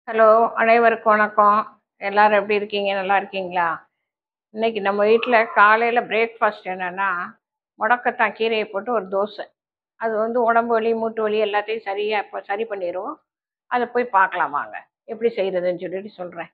Hello அனைவருக்கும் வணக்கம் எல்லாரும் எப்படி இருக்கீங்க நல்லா இருக்கீங்களா இன்னைக்கு நம்ம வீட்டில் காலையில் பிரேக்ஃபாஸ்ட் என்னென்னா முடக்கத்தான் கீரையை போட்டு ஒரு தோசை அது வந்து உடம்பு வலி மூட்டு வலி எல்லாத்தையும் சரியாக இப்போ சரி பண்ணிடும் அதை போய் பார்க்கலாம் வாங்க எப்படி செய்கிறதுன்னு சொல்லிட்டு சொல்கிறேன்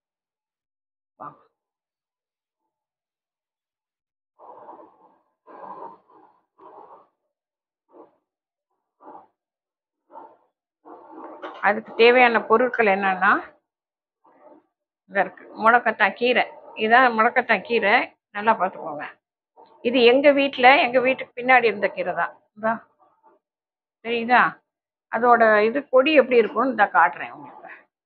அதுக்கு தேவையான பொருட்கள் என்னென்னா இதாக இருக்குது முடக்கத்தான் கீரை இதான் முடக்கத்தான் கீரை நல்லா பார்த்துக்கோங்க இது எங்கள் வீட்டில் எங்கள் வீட்டுக்கு பின்னாடி இருந்த கீரை தான் இதா தெரியுதா அதோட இது கொடி எப்படி இருக்கும்னு இதை காட்டுறேன் உங்களுக்கு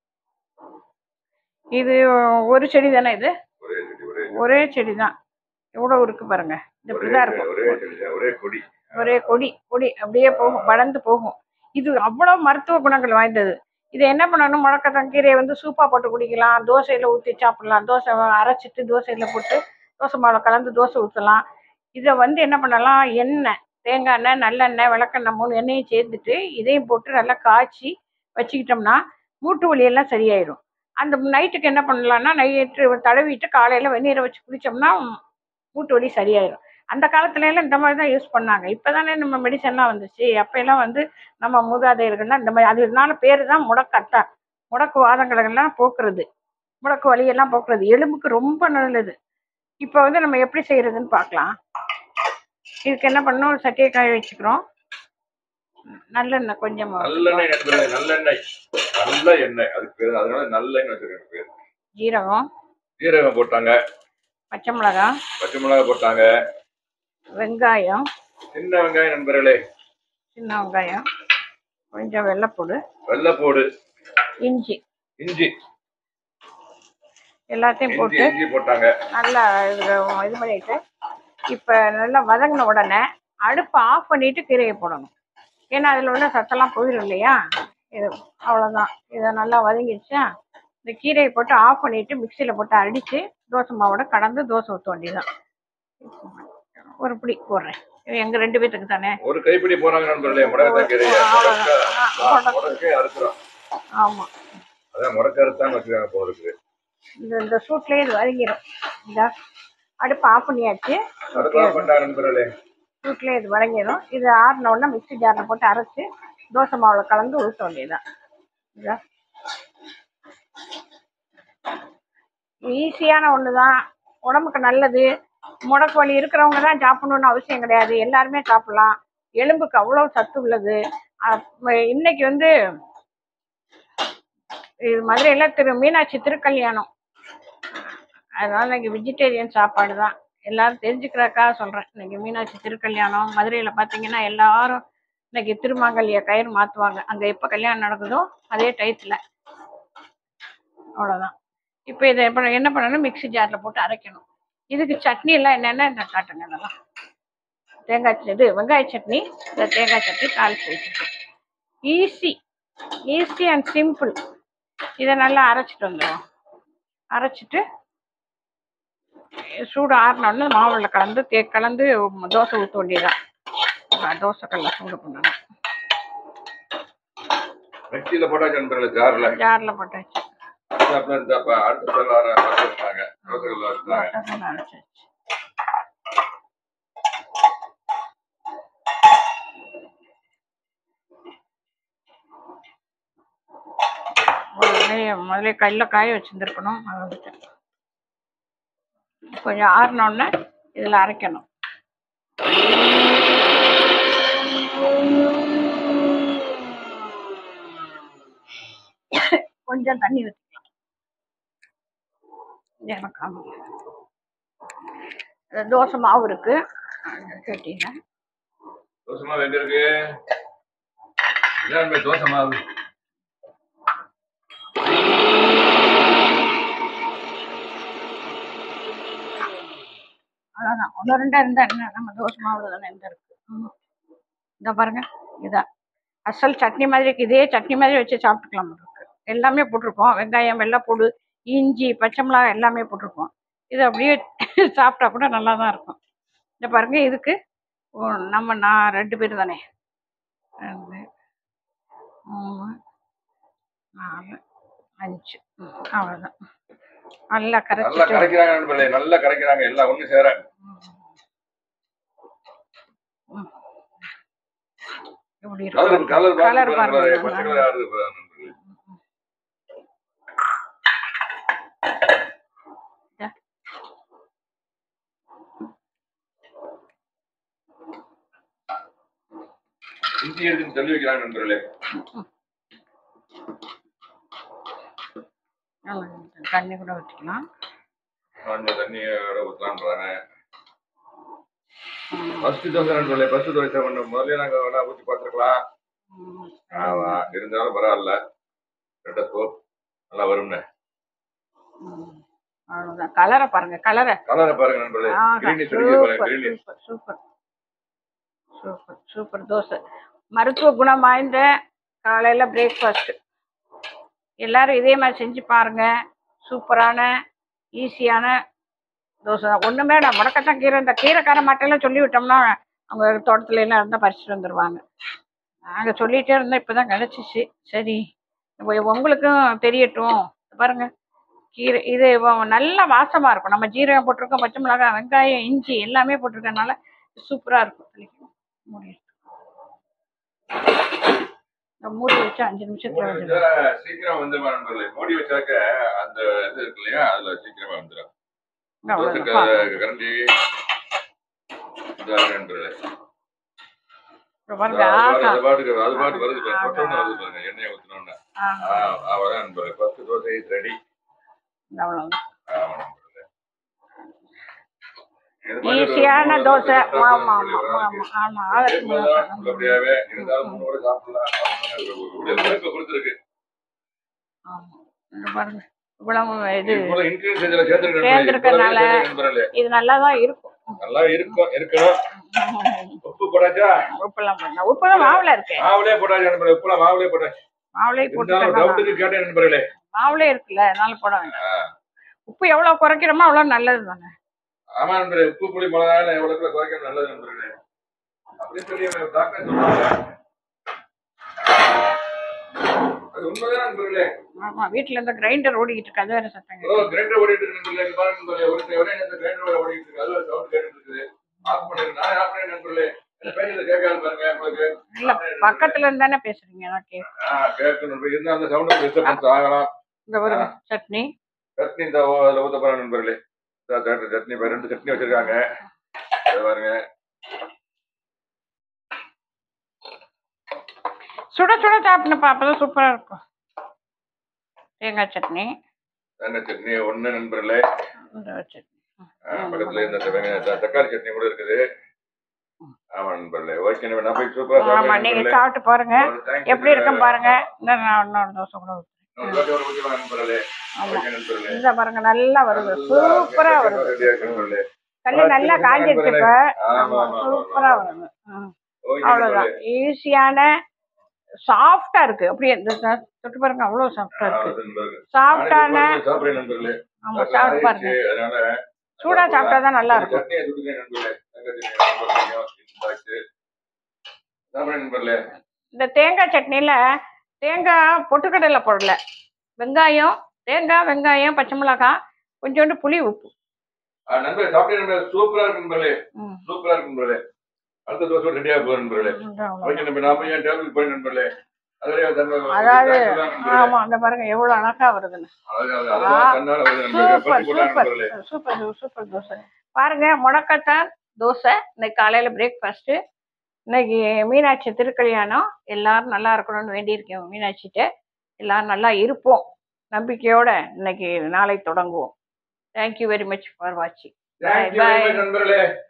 இது ஒரு செடி தானே இது ஒரே செடி ஒரே ஒரே செடி தான் எவ்வளோ இருக்கு பாருங்க இது ஒரே இப்படிதான் இருக்கும் ஒரே செடி தான், ஒரே கொடி ஒரே கொடி கொடி அப்படியே போகும் வளர்ந்து போகும் இது அவ்வளோ மருத்துவ குணங்கள் வாய்ந்தது இதை என்ன பண்ணணும் முடக்கத்தான் கீரையை வந்து சூப்பாக போட்டு குடிக்கலாம் தோசையில் ஊற்றி சாப்பிடலாம் தோசை அரைச்சிட்டு தோசையில் போட்டு தோசை மாவில் கலந்து தோசை ஊற்றலாம் இதை வந்து என்ன பண்ணலாம் எண்ணெய் தேங்காய் எண்ணெய் நல்லெண்ணெய் விளக்கெண்ணெய் மூணு எண்ணெயும் சேர்த்துட்டு இதையும் போட்டு நல்லா காய்ச்சி வச்சுக்கிட்டோம்னா மூட்டு வலியெல்லாம் சரியாயிடும் அந்த நைட்டுக்கு என்ன பண்ணலாம்னா நைட்டு தடவிட்டு காலையில் வெந்நீரை வச்சு குடித்தோம்னா மூட்டு வலி சரியாயிடும் அந்த காலத்துல எல்லாம் இந்த மாதிரி தான் யூஸ் பண்ணாங்க இப்போதானே நம்ம மெடிசன்லாம் வந்துச்சு அப்போல்லாம் வந்து நம்ம மூதாதையர்கள்லாம் இந்த மாதிரி அதனால பேர் தான் முடக்கத்தான் முடக்கு வாதங்களெல்லாம் போக்குறது முடக்கு வலியெல்லாம் போக்குறது எலும்புக்கு ரொம்ப நல்லது இப்போ வந்து நம்ம எப்படி செய்யறதுன்னு பார்க்கலாம் இதுக்கு என்ன பண்ணணும் ஒரு சட்டியை காய வச்சுக்கிறோம் நல்லெண்ணெய் கொஞ்சம் நல்லெண்ணெய் நண்பர்களே நல்லெண்ணெய் நல்ல எண்ணெய் அதுக்கு பேர் அதனால நல்லெண்ணெய் வச்சிருக்காங்க பேர் ஜீரகம் ஜீரகம் போட்டாங்க பச்சை மிளகாய் பச்சை மிளகாய் போட்டாங்க வெங்காயம் சின்ன வெங்காயம் நண்பர்களே சின்ன வெங்காயம் கொஞ்சம் வெள்ளைப்பூடு வெள்ளைப்பூடு இஞ்சி இஞ்சி எல்லாத்தையும் இஞ்சி போட்டு இஞ்சி போட்டாங்க நல்லா இது இது பண்ணிட்டு இப்போ நல்லா வதங்கின உடனே அடுப்பை ஆஃப் பண்ணிட்டு கீரையை போடணும் ஏன்னா அதில் உள்ள சத்தெல்லாம் போயிடும் இல்லையா இது அவ்வளோதான் இதை நல்லா வதங்கிடுச்சா இந்த கீரையை போட்டு ஆஃப் பண்ணிட்டு மிக்சியில் போட்டு அடித்து தோசை மாவோட கடந்து தோசை ஊற்ற வேண்டியதுதான் ஒரு பிடி போடுறேன் இது எங்கள் ரெண்டு பேத்துக்கு தானே ஒரு கைப்பிடி போறாங்க நண்பர்களே முடக்கத்தான் கீரையை முடக்க ஆ, முடக்கே அறுக்கிறோம் ஆமாம் அதான் முடக்க அறுத்தான்னு வச்சுக்காங்க போல இருக்கு இந்த இந்த சூட்லேயே இது வதங்கிடும் இந்த அடுப்பை ஆஃப் பண்ணியாச்சு அடுப்பா பண்ணா நண்பர்களே வீட்டில் இது வதங்கிடும் இது ஆறின உடனே மிக்ஸி ஜாரில் போட்டு அரைச்சி தோசை மாவில் கலந்து ஊற்ற வேண்டியதுதான் இதா ஈஸியான ஒன்று தான் உடம்புக்கு நல்லது முடக்கு வலி இருக்கிறவங்க தான் சாப்பிடணும்னு அவசியம் கிடையாது எல்லாருமே சாப்பிடலாம் எலும்புக்கு அவ்வளோ சத்து உள்ளது அப்ப இன்னைக்கு வந்து இது மதுரையில் திரு மீனாட்சி திருக்கல்யாணம் அதனால இன்னைக்கு வெஜிடேரியன் சாப்பாடு தான் எல்லாரும் தெரிஞ்சுக்கிறதுக்காக சொல்கிறேன் இன்னைக்கு மீனாட்சி திருக்கல்யாணம் மதுரையில் பார்த்தீங்கன்னா எல்லாரும் இன்னைக்கு திருமாங்கல்ய கயிறு மாற்றுவாங்க அங்கே எப்போ கல்யாணம் நடக்குதோ அதே டயத்தில் அவ்வளோதான் இப்போ இதை எப்ப என்ன பண்ணணும் மிக்ஸி ஜாரில் போட்டு அரைக்கணும் இதுக்கு சட்னி எல்லாம் என்னென்ன இந்த காட்டுங்க இதெல்லாம் தேங்காய் ச- இது வெங்காய சட்னி இந்த தேங்காய் சட்னி தாளிச்சு வச்சுருக்கேன் ஈஸி ஈஸி அண்ட் சிம்பிள் இதை நல்லா அரைச்சிட்டு வந்துடுவோம் அரைச்சிட்டு சூடு ஆறினோடனே மாவில் கலந்து தே கலந்து தோசை ஊற்ற வேண்டியதான் தோசை கல்ல சூடு பண்ணணும் மிக்சியில போட்டாச்சு நண்பர்களே ஜார்ல ஜாரில் போட்டாச்சு அப்புறம் இந்த ப- அடுத்த செல்ல வச்சிருக்காங்க தோசைகள்ல வச்சிருக்காங்க தோசை அரைச்சாச்சு முதல்ல முதல்ல கையில் காய வச்சுருந்துருக்கணும் வந்துட்டு கொஞ்சம் ஆறினோடனே இதில் அரைக்கணும் கொஞ்சம் தண்ணி ஊற்றிக்கலாம் எனக்கு ஆமா. இந்த தோசை மாவு இருக்கு கேட்டீங்க தோசை மாவு எங்க இருக்கு இதான் தோசை மாவு அவ்வளோதான் ஒன்று ரெண்டா இருந்தா என்ன நம்ம தோசை மாவுல தானே எந்த இருக்கு ம். இதோ பாருங்க இதான் அசல் சட்னி மாதிரி இருக்கு இதே சட்னி மாதிரி வச்சு சாப்பிட்டுக்கலாம் போல இருக்கு எல்லாமே போட்டிருக்கோம் வெங்காயம் வெள்ளைப்பூடு இஞ்சி பச்சை மிளகாய் எல்லாமே போட்டிருக்கோம் இது அப்படியே சாப்பிட்டா கூட நல்லா தான் இருக்கும் இந்த பாருங்க இதுக்கு ஓ, நம்ம நான் ரெண்டு பேர் தானே ரெண்டு மூணு நாலு அஞ்சு ம், அவ்வளவுதான் நல்லா நல்லா கரைச்சிட்டு கரைக்கிறாங்க நண்பர்களே நல்லா கரைக்கிறாங்க எல்லாம் ஒண்ணு சேர இப்படி கலர் இருக்கு கலர் கலர் பாருங்க பாருங்க பச்சை கலர் ஆடுது பாருங்க நண்பர்களே. இதா. இஞ்சி எடுத்து தள்ளி வைக்கிறாங்க நண்பர்களே நல்லா தண்ணி கூட வச்சுக்கலாம் கொஞ்சம் தண்ணியோட ஊத்தலான்றாங்க ஃபர்ஸ்ட் தோசை நண்பர்களே ஃபர்ஸ்ட் தோசை பண்ண முதல்ல நாங்க வேணா ஊத்தி பார்த்துருக்கலாம் ம், ஆமா இருந்தாலும் பரவாயில்ல ரெட்ட சோப் நல்லா வரும்னு ம். அவ்வளவுதான் கலரை பாருங்க கலரை கலரை பாருங்க நண்பர்களே கிரீனி தெரிஞ்சு பாருங்க சூப்பர் கிரீனி super super super super dosa மருத்துவ குணம் வாய்ந்த காலையில பிரேக்ஃபாஸ்ட் எல்லாரும் இதே மாதிரி செஞ்சு பாருங்க சூப்பரான ஈஸியான தோசை தான் ஒன்றுமே நான் முடக்கத்தான் கீரை இந்த கீரைக்கார மாட்டையெல்லாம் சொல்லி விட்டோம்னா அவங்க தோட்டத்துல எல்லாம் இருந்தால் பறிச்சுட்டு வந்துடுவாங்க நாங்கள் சொல்லிகிட்டே இருந்தோம் இப்போ தான் கிடச்சிச்சு சரி இப்போ உங்களுக்கும் தெரியட்டும் பாருங்க கீரை இது வ- நல்ல வாசமாக இருக்கும் நம்ம ஜீரகம் போட்டிருக்கோம் பச்சை மிளகாய் வெங்காயம் இஞ்சி எல்லாமே போட்டிருக்கனால சூப்பராக இருக்கும் தெளிக்கும். மூடி இந்த மூடி வச்சு அஞ்சு நிமிஷத்துல மூடி வந்து வச்சா சீக்கிரம் வந்துருமா நண்பர்களே மூடி வச்சாக்க அந்த இது இருக்கு இல்லையா அதுல சீக்கிரமா வந்துடும் தோசை க- கரண்டி இதாக நண்பர்களே பாருங்க அது ஆஹா அது பாட்டுக்கு அது பாட்டுக்கு வருது பாருங்க தொட்டோன்னு வருது பாருங்க எண்ணெயை ஊத்தினோன்னு ஆஹா அவ்வளவுதான் நண்பர்களே ஃபர்ஸ்ட் தோசை ரெடி அவ்வளவுதான் ஆமா நண்பர்களே இது மாதிரி ஒரு ஈஸியான மூணு தோசை சாப்பிடலாம் ஆமா நண்பர்களே, ஆமா ஒரு ஆமா நாளைக்கு. ஆமா ஆளுக்கு மூணு இவ்வளவுதான் சாப்பிடலாம். உள்ளபடியாவே இருந்தாலும் மூணு கூட சாப்பிடலாம் அவ்வளவுதான் உடல் உழைப்பு கொடுத்துருக்கு ஆமா இங்க பாருங்க இவ்வளவு இது இவ்வளவு ingredients இதுல சேர்த்திருக்கு நண்பர்களே. சேர்ந்திருக்கறனால- இவ்வளவு சேர்த்திருக்கு நண்பர்களே. இது நல்லா தான் இருக்கும் நல்லா இருக்கும் இருக்கணும் உப்பு போட்டாச்சா உப்பெல்லாம் போடலாம் உப்புலாம் மாவுல இருக்கு மாவுலே போட்டாச்சு நண்பர்களே உப்புலாம் மாவுலே போட்டாச்சு மாவுலே இருந்தாலும் போட்டு டவுட்டுக்கு கேட்டேன் நண்பர்களே மாவுலே இருக்குல்ல அதனால போட வேண்டாம் உப்பு எவ்வளவு குறைக்கிறோமோ அவ்வளவு நல்லது தானே ஆமா நண்பர்களே உப்பு புளி மிளகாய் எவ்வளவு குறைக்க நல்லது நண்பர்களே அப்படின்னு சொல்லி எனக்கு டாக்டர் சொன்னாங்க அது உண்மைதான் நண்பர்களே ஆமா வீட்டுல இந்த கிரைண்டர் ஓடிக்கிட்டு இருக்கு அது வேற சத்தங்க ஓ கிரைண்டர் ஓடிட்டு இருக்கு நண்பர்களே இங்க பாருங்க நண்பர்களே ஒரு ஒரே நேரத்தில் கிரைண்டர் ஓடிட்டு இருக்கு அது சவுண்ட் கேட்டுட்டு இருக்குது ஆஃப் பண்ணிருக்கு நான் ஆஃப் பண்ணேன் நண்பர்களே இந்த பேசுறது கேட்காது பாருங்க உங்களுக்கு இல்ல பக்கத்துல இருந்து தானே பேசுறீங்க நான் கேட்க ஆ கேட்கணும் நண்பர்களே இருந்தா அந்த சவுண்ட் டிஸ்டர்பன்ஸ் ஆகலாம் இந்த பாருங்க சட்னி சட்னி இந்த ஓ- அதுல ஊத்த போறாங்க நண்பர்களே இதா சட்னி சட்னி இப்ப ரெண்டு சட்னி வச்சிருக்காங்க இதை பாருங்க சுட சுட சாப்பிடணுப்பா அப்பதான் சூப்பரா இருக்கும் தேங்காய் சட்னி தேங்காய் சட்னி ஒண்ணு நண்பர்களே இந்த சட்னி ஆ, பக்கத்துல இந்த வெங்காய- த- தக்காளி சட்னி கூட இருக்குது ஆமா நண்பர்களே ஓகே நான் போய் சூப்பரா ஆமா நீங்க சாப்பிட்டு பாருங்க எப்படி இருக்கும் பாருங்க இந்த நான் இன்னொரு தோசை கூட ஊத்துறேன். நண்பர்களே ஆமா ஓகே நண்பர்களே இந்த பாருங்க நல்லா வருது சூப்பரா வருது ரெடியா இருக்கு நண்பர்களே கல்லு நல்லா காஞ்சிருச்சு இப்ப ஆமா ஆமா ஆமா சூப்பரா வருது ம். ஓகே அவ்வளவுதான் நண்பர்களே ஈஸியான சாஃப்டா இருக்கு அப்படியே இந்த ச- தொட்டு பாருங்க அவ்வளவு சாஃப்டா ஆ, இருக்கு நண்பர்களே. சாஃப்டான நாளைக்கு சாப்பிடுறேன் நண்பர்களே ஆமா சாப்பிட்டு பாருங்க ஆயிடுச்சு, அதனால சூடா சாப்பிட்டாதான் நல்லா இருக்கும் சட்னியை சுட்டுங்க நண்பர்களே தேங்காய் சட்னி ரொம்ப பிடிக்கும். இந்தாச்சு. சாப்பிடுறேன் நண்பர்களே இந்த தேங்காய் சட்னியில தேங்காய் பொட்டுக்கடலை போடல வெங்காயம் தேங்காய் வெங்காயம் பச்சை மிளகாய் கொஞ்சோண்டு புளி உப்பு ஆ, நண்பர்களே சாப்பிட்டே நண்பர்களே சூப்பரா இருக்கு நண்பர்களே ம். சூப்பரா இருக்கு நண்பர்களே அடுத்த தோசை ரெடியா போகுது நண்பர்களே இந்த அவ்வளவு. ஓகே நண்பர் நான் போய் என் டேபிளுக்கு போய் நண்பர்களே அதுவரையும் தன்னை- அதாவது நண்பர்களே. ஆமா அந்த பாருங்க எவ்வளவு அழகா வருதுன்னு அது- அது- அதுதான் கண்ணால வருது நண்பர்களே. சூப்பர் பத்தி போடுறாங்க சூப்பர் நண்பர்களே. சூப்பர் சூப்பர் தோசை பாருங்க முடக்கத்தான் தோசை இன்னைக்கு காலையில பிரேக்ஃபாஸ்ட் இன்னைக்கு மீனாட்சி திருக்கல்யாணம் எல்லாரும் நல்லா இருக்கணும்னு வேண்டியிருக்கேன் மீனாட்சிட்ட எல்லாரும் நல்லா இருப்போம் நம்பிக்கையோட இன்னைக்கு நாளை தொடங்குவோம் தேங்க்யூ வெரி மச் ஃபார் வாட்சிங் Thank you very much நண்பர்களே